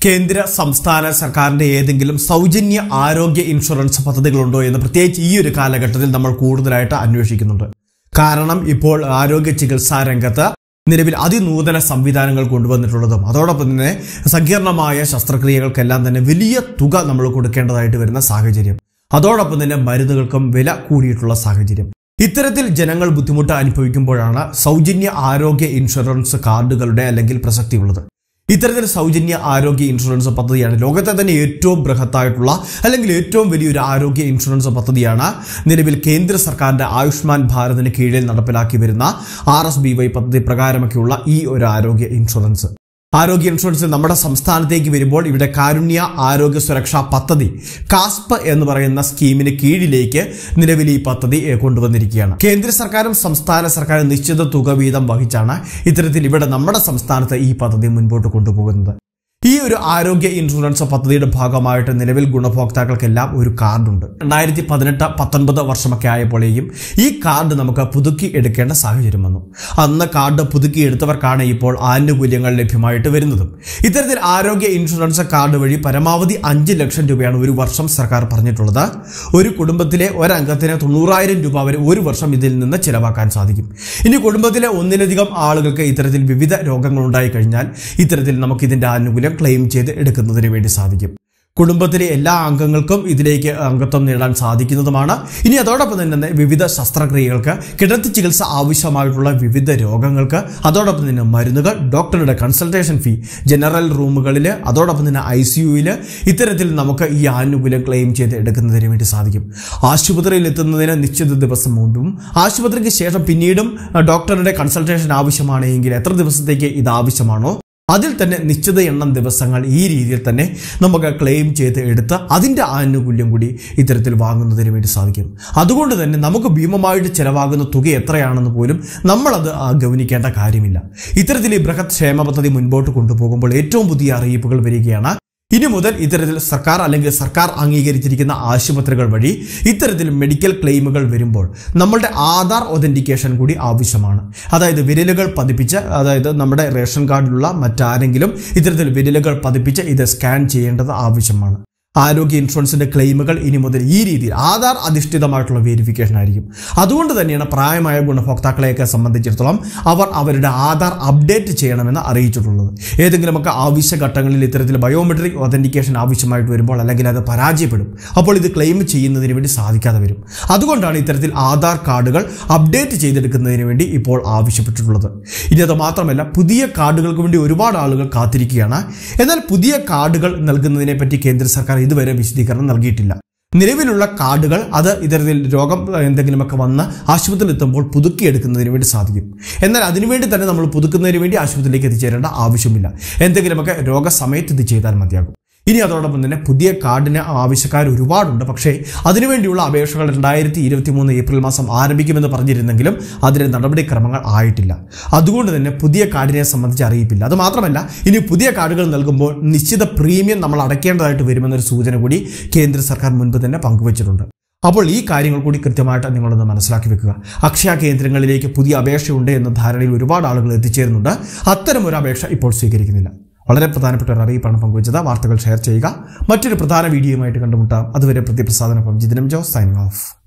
കേന്ദ്ര സംസ്ഥാന സർക്കാരിന്റെ ഏതെങ്കിലും സൗജന്യ ആരോഗ്യ ഇൻഷുറൻസ് പദ്ധതികളുണ്ടോ എന്ന് പ്രത്യേകിച്ച് ഈ ഒരു കാലഘട്ടത്തിൽ നമ്മൾ കൂടുതലായിട്ട് അന്വേഷിക്കുന്നുണ്ട് കാരണം ഇപ്പോൾ ആരോഗ്യ ചികിത്സാ രംഗത്ത് നിലവിൽ അതിനൂതന സംവിധാനങ്ങൾ കൊണ്ടുവന്നിട്ടുള്ളതും അതോടൊപ്പം തന്നെ സങ്കീർണമായ ശസ്ത്രക്രിയകൾക്കെല്ലാം തന്നെ വലിയ തുക നമ്മൾ കൊടുക്കേണ്ടതായിട്ട് വരുന്ന സാഹചര്യം അതോടൊപ്പം തന്നെ മരുന്നുകൾക്കും വില കൂടിയിട്ടുള്ള സാഹചര്യം ഇത്തരത്തിൽ ജനങ്ങൾ ബുദ്ധിമുട്ട് അനുഭവിക്കുമ്പോഴാണ് സൗജന്യ ആരോഗ്യ ഇൻഷുറൻസ് കാർഡുകളുടെ അല്ലെങ്കിൽ പ്രസക്തിയുള്ളത് ഇത്തരത്തിൽ സൗജന്യ ആരോഗ്യ ഇൻഷുറൻസ് പദ്ധതിയാണ് ലോകത്തെ തന്നെ ഏറ്റവും ബൃഹത്തായിട്ടുള്ള അല്ലെങ്കിൽ ഏറ്റവും വലിയൊരു ആരോഗ്യ ഇൻഷുറൻസ് പദ്ധതിയാണ് നിലവിൽ കേന്ദ്ര സർക്കാരിന്റെ ആയുഷ്മാൻ ഭാരതിന് കീഴിൽ നടപ്പിലാക്കി വരുന്ന ആർ എസ് ബി വൈ പദ്ധതി പ്രകാരമൊക്കെയുള്ള ഈ ഒരു ആരോഗ്യ ഇൻഷുറൻസ് ആരോഗ്യ ഇൻഷുറൻസ് നമ്മുടെ സംസ്ഥാനത്തേക്ക് വരുമ്പോൾ ഇവിടെ കാരുണ്യ ആരോഗ്യ സുരക്ഷാ പദ്ധതി കാസ്പ് എന്ന് പറയുന്ന സ്കീമിന് കീഴിലേക്ക് നിലവിൽ ഈ പദ്ധതി ഏ, കൊണ്ടുവന്നിരിക്കുകയാണ് കേന്ദ്ര സർക്കാരും സംസ്ഥാന സർക്കാരും നിശ്ചിത തുക വീതം വഹിച്ചാണ് ഇത്തരത്തിൽ ഇവിടെ നമ്മുടെ സംസ്ഥാനത്ത് ഈ പദ്ധതി മുൻപോട്ട് കൊണ്ടുപോകുന്നത് ഈ ഒരു ആരോഗ്യ ഇൻഷുറൻസ് പദ്ധതിയുടെ ഭാഗമായിട്ട് നിലവിൽ ഗുണഭോക്താക്കൾക്കെല്ലാം ഒരു കാർഡുണ്ട് രണ്ടായിരത്തി പതിനെട്ട് പത്തൊൻപത് വർഷമൊക്കെ ആയപ്പോഴേക്കും ഈ കാർഡ് നമുക്ക് പുതുക്കി എടുക്കേണ്ട സാഹചര്യം വന്നു അന്ന് കാർഡ് പുതുക്കി എടുത്തവർക്കാണ് ഇപ്പോൾ ആനുകൂല്യങ്ങൾ ലഭ്യമായിട്ട് വരുന്നതും ഇത്തരത്തിൽ ആരോഗ്യ ഇൻഷുറൻസ് കാർഡ് വഴി പരമാവധി അഞ്ച് ലക്ഷം രൂപയാണ് ഒരു വർഷം സർക്കാർ പറഞ്ഞിട്ടുള്ളത് ഒരു കുടുംബത്തിലെ ഒരംഗത്തിന് തൊണ്ണൂറായിരം രൂപ വരെ ഒരു വർഷം ഇതിൽ നിന്ന് ചിലവാക്കാൻ സാധിക്കും ഇനി കുടുംബത്തിലെ ഒന്നിലധികം ആളുകൾക്ക് ഇത്തരത്തിൽ വിവിധ രോഗങ്ങൾ ഉണ്ടായി കഴിഞ്ഞാൽ ഇത്തരത്തിൽ നമുക്ക് ഇതിന്റെ ആനുകൂല്യം ക്ലെയിം ചെയ്ത് എടുക്കുന്നതിന് വേണ്ടി സാധിക്കും കുടുംബത്തിലെ എല്ലാ അംഗങ്ങൾക്കും ഇതിലേക്ക് അംഗത്വം നേടാൻ സാധിക്കുന്നതുമാണ് ഇനി അതോടൊപ്പം തന്നെ വിവിധ ശസ്ത്രക്രിയകൾക്ക് കിടത്തി ചികിത്സ ആവശ്യമായിട്ടുള്ള വിവിധ രോഗങ്ങൾക്ക് അതോടൊപ്പം തന്നെ മരുന്നുകൾ ഡോക്ടറുടെ കൺസൾട്ടേഷൻ ഫീ ജനറൽ റൂമുകളിൽ അതോടൊപ്പം തന്നെ ഐ സി യുയിൽ ഇത്തരത്തിൽ നമുക്ക് ഈ ആനുകൂല്യം ക്ലെയിം ചെയ്ത് എടുക്കുന്നതിന് വേണ്ടി സാധിക്കും ആശുപത്രിയിൽ എത്തുന്നതിന് നിശ്ചിത ദിവസം മുമ്പും ആശുപത്രിക്ക് ശേഷം പിന്നീടും അഹ്, ഡോക്ടറുടെ കൺസൾട്ടേഷൻ ആവശ്യമാണ് എങ്കിൽ എത്ര ദിവസത്തേക്ക് ഇത് ആവശ്യമാണോ അതിൽ തന്നെ നിശ്ചിത എണ്ണം ദിവസങ്ങൾ ഈ രീതിയിൽ തന്നെ നമുക്ക് ക്ലെയിം ചെയ്ത് എടുത്ത് അതിൻ്റെ ആനുകൂല്യം കൂടി ഇത്തരത്തിൽ വാങ്ങുന്നതിന് വേണ്ടി സാധിക്കും അതുകൊണ്ട് തന്നെ നമുക്ക് ഭീമമായിട്ട് ചിലവാകുന്ന തുക എത്രയാണെന്ന് പോലും നമ്മളത് ആ, ഗൗനിക്കേണ്ട കാര്യമില്ല ഇത്തരത്തിൽ ഈ ബൃഹത് ക്ഷേമ പദ്ധതി മുൻപോട്ട് കൊണ്ടുപോകുമ്പോൾ ഏറ്റവും പുതിയ അറിയിപ്പുകൾ വരികയാണ് ഇനി മുതൽ ഇത്തരത്തിൽ സർക്കാർ അല്ലെങ്കിൽ സർക്കാർ അംഗീകരിച്ചിരിക്കുന്ന ആശുപത്രികൾ വഴി ഇത്തരത്തിൽ മെഡിക്കൽ ക്ലെയിമുകൾ വരുമ്പോൾ നമ്മളുടെ ആധാർ ഒതന്റിക്കേഷൻ കൂടി ആവശ്യമാണ് അതായത് വിരലുകൾ പതിപ്പിച്ച് അതായത് നമ്മുടെ റേഷൻ കാർഡിലുള്ള മറ്റാരെങ്കിലും ഇത്തരത്തിൽ വിരലുകൾ പതിപ്പിച്ച് ഇത് സ്കാൻ ചെയ്യേണ്ടത് ആവശ്യമാണ് ആരോഗ്യ ഇൻഷുറൻസിന്റെ ക്ലെയിമുകൾ ഇനി മുതൽ ഈ രീതിയിൽ ആധാർ അധിഷ്ഠിതമായിട്ടുള്ള വെരിഫിക്കേഷൻ ആയിരിക്കും അതുകൊണ്ട് തന്നെയാണ് പ്രായമായ ഗുണഭോക്താക്കളെയൊക്കെ സംബന്ധിച്ചിടത്തോളം അവർ അവരുടെ ആധാർ അപ്ഡേറ്റ് ചെയ്യണമെന്ന് അറിയിച്ചിട്ടുള്ളത് ഏതെങ്കിലുമൊക്കെ ആവശ്യഘട്ടങ്ങളിൽ ഇത്തരത്തിൽ ബയോമെട്രിക് ഒതന്റിക്കേഷൻ ആവശ്യമായിട്ട് വരുമ്പോൾ അല്ലെങ്കിൽ അത് പരാജയപ്പെടും അപ്പോൾ ഇത് ക്ലെയിം ചെയ്യുന്നതിന് വേണ്ടി സാധിക്കാതെ വരും അതുകൊണ്ടാണ് ഇത്തരത്തിൽ ആധാർ കാർഡുകൾ അപ്ഡേറ്റ് ചെയ്തെടുക്കുന്നതിന് വേണ്ടി ഇപ്പോൾ ആവശ്യപ്പെട്ടിട്ടുള്ളത് ഇനി അത് മാത്രമല്ല പുതിയ കാർഡുകൾക്ക് വേണ്ടി ഒരുപാട് ആളുകൾ കാത്തിരിക്കുകയാണ് എന്നാൽ പുതിയ കാർഡുകൾ നൽകുന്നതിനെ പറ്റി കേന്ദ്ര സർക്കാർ ഇതുവരെ വിശദീകരണം നൽകിയിട്ടില്ല നിലവിലുള്ള കാർഡുകൾ അത് ഇത്തരത്തിൽ രോഗം എന്തെങ്കിലുമൊക്കെ വന്ന് ആശുപത്രിയിൽ എത്തുമ്പോൾ പുതുക്കിയെടുക്കുന്നതിന് വേണ്ടി സാധിക്കും എന്നാൽ അതിനുവേണ്ടി തന്നെ നമ്മൾ പുതുക്കുന്നതിന് വേണ്ടി ആശുപത്രിയിലേക്ക് എത്തിച്ചേരേണ്ട ആവശ്യമില്ല എന്തെങ്കിലുമൊക്കെ രോഗസമയത്ത് ഇത് ചെയ്താൽ മതിയാകും ഇനി അതോടൊപ്പം തന്നെ പുതിയ കാർഡിന് ആവശ്യക്കാർ ഒരുപാടുണ്ട് പക്ഷേ അതിനുവേണ്ടിയുള്ള അപേക്ഷകൾ രണ്ടായിരത്തി ഇരുപത്തി മൂന്ന് ഏപ്രിൽ മാസം ആരംഭിക്കുമെന്ന് പറഞ്ഞിരുന്നെങ്കിലും അതിന് നടപടിക്രമങ്ങൾ ആയിട്ടില്ല അതുകൊണ്ട് തന്നെ പുതിയ കാർഡിനെ സംബന്ധിച്ച് അറിയിപ്പില്ല അത് മാത്രമല്ല ഇനി പുതിയ കാർഡുകൾ നൽകുമ്പോൾ നിശ്ചിത പ്രീമിയം നമ്മൾ അടയ്ക്കേണ്ടതായിട്ട് വരുമെന്നൊരു സൂചന കൂടി കേന്ദ്ര സർക്കാർ മുൻപ് തന്നെ പങ്കുവച്ചിട്ടുണ്ട് അപ്പോൾ ഈ കാര്യങ്ങൾ കൂടി കൃത്യമായിട്ട് നിങ്ങളൊന്ന് മനസ്സിലാക്കി വെക്കുക അക്ഷയ കേന്ദ്രങ്ങളിലേക്ക് പുതിയ അപേക്ഷയുണ്ട് എന്ന ധാരണയിൽ ഒരുപാട് ആളുകൾ എത്തിച്ചേരുന്നുണ്ട് അത്തരം ഒരു അപേക്ഷ ഇപ്പോൾ സ്വീകരിക്കുന്നില്ല വളരെ പ്രധാനപ്പെട്ട ഒരു അറിയിപ്പാണ് പങ്കുവച്ചത് വാർത്തകൾ ഷെയർ ചെയ്യുക മറ്റൊരു പ്രധാന വീഡിയോയുമായിട്ട് കണ്ടുമുട്ടാം അതുവരെ പ്രതിപ്രസാദനൊപ്പം ജിതിനം ജോസ് സൈനിങ് ഓഫ്